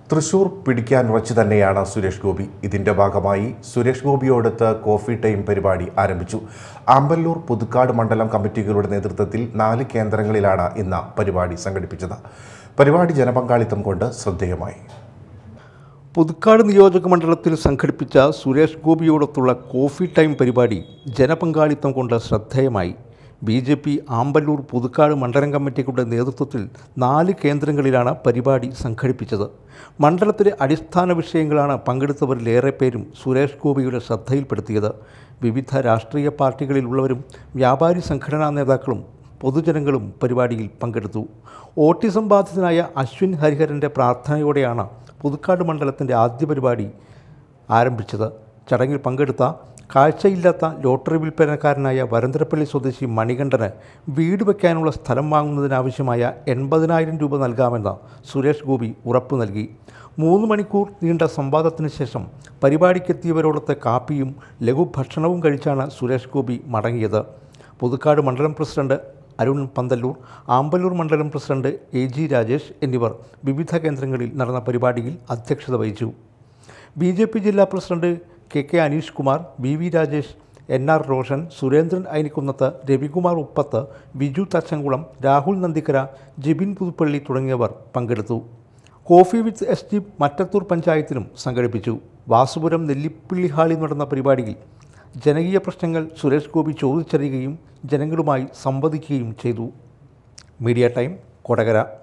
തൃശൂർ പിടിക്കാൻ വച്ച് തന്നെയാണ് സുരേഷ് ഗോപി ഇതിന്റെ ഭാഗമായി സുരേഷ് ഗോപിയോടൊത്ത് കോഫി ടൈം പരിപാടി ആരംഭിച്ചു ആമ്പല്ലൂർ പുതുക്കാട് മണ്ഡലം കമ്മിറ്റികളുടെ നേതൃത്വത്തിൽ നാല് കേന്ദ്രങ്ങളിലാണ് ഇന്ന് പരിപാടി സംഘടിപ്പിച്ചത് പരിപാടി ജനപങ്കാളിത്തം കൊണ്ട് ശ്രദ്ധേയമായി പുതുക്കാട് നിയോജക മണ്ഡലത്തിൽ സംഘടിപ്പിച്ച സുരേഷ് ഗോപിയോടൊത്തുള്ള കോഫി ടൈം പരിപാടി ജനപങ്കാളിത്തം കൊണ്ട് ശ്രദ്ധേയമായി B J P Amballoor Puthukkad മണ്ഡലം കമ്മിറ്റികളുടെ നേതൃത്വത്തിൽ നാല് കേന്ദ്രങ്ങളിലാണ് പരിപാടി സംഘടിപ്പിച്ചത് മണ്ഡലത്തിലെ അടിസ്ഥാന വിഷയങ്ങളാണ് പങ്കെടുത്തവരിലേറെ പേരും സുരേഷ് ഗോപിയുടെ ശ്രദ്ധയിൽപ്പെടുത്തിയത് വിവിധ രാഷ്ട്രീയ പാർട്ടികളിലുള്ളവരും വ്യാപാരി സംഘടനാ നേതാക്കളും പൊതുജനങ്ങളും പരിപാടിയിൽ പങ്കെടുത്തു ഓട്ടിസം ബാധിതനായ അശ്വിൻ ഹരിഹരൻ്റെ പ്രാർത്ഥനയോടെയാണ് പുതുക്കാട് മണ്ഡലത്തിൻ്റെ ആദ്യ പരിപാടി ആരംഭിച്ചത് ചടങ്ങിൽ പങ്കെടുത്ത കാഴ്ചയില്ലാത്ത ലോട്ടറി വിൽപ്പനക്കാരനായ വരന്തരപ്പള്ളി സ്വദേശി മണികണ്ഠന് വീട് വയ്ക്കാനുള്ള സ്ഥലം വാങ്ങുന്നതിനാവശ്യമായ എൺപതിനായിരം രൂപ നൽകാമെന്ന് സുരേഷ് ഗോപി ഉറപ്പു നൽകി മൂന്ന് മണിക്കൂർ നീണ്ട സംവാദത്തിന് ശേഷം പരിപാടിക്കെത്തിയവരോടൊത്തെ കാപ്പിയും ലഘുഭക്ഷണവും കഴിച്ചാണ് സുരേഷ് ഗോപി മടങ്ങിയത് പുതുക്കാട് മണ്ഡലം പ്രസിഡന്റ് അരുൺ പന്തല്ലൂർ ആമ്പല്ലൂർ മണ്ഡലം പ്രസിഡന്റ് എ ജി രാജേഷ് എന്നിവർ വിവിധ കേന്ദ്രങ്ങളിൽ നടന്ന പരിപാടിയിൽ അധ്യക്ഷത വഹിച്ചു ബി ജെ പി ജില്ലാ president K K Aneesh Kumar B V Rajesh N R Roshan Surendran Ayanikkunnath Ravikumar Uppath Biju Thachankulam Rahul Nandikkara Jibin Puthuppally തുടങ്ങിയവർ പങ്കെടുത്തു coffee with S G Mattathur പഞ്ചായത്തിലും സംഘടിപ്പിച്ചു വാസുപുരം നെല്ലിപ്പള്ളി ഹാളിൽ നടന്ന പരിപാടിയിൽ ജനകീയ പ്രശ്നങ്ങൾ സുരേഷ് ഗോപി ചോദിച്ചറിയുകയും ജനങ്ങളുമായി സംവദിക്കുകയും ചെയ്തു മീഡിയ ടൈം കൊടകര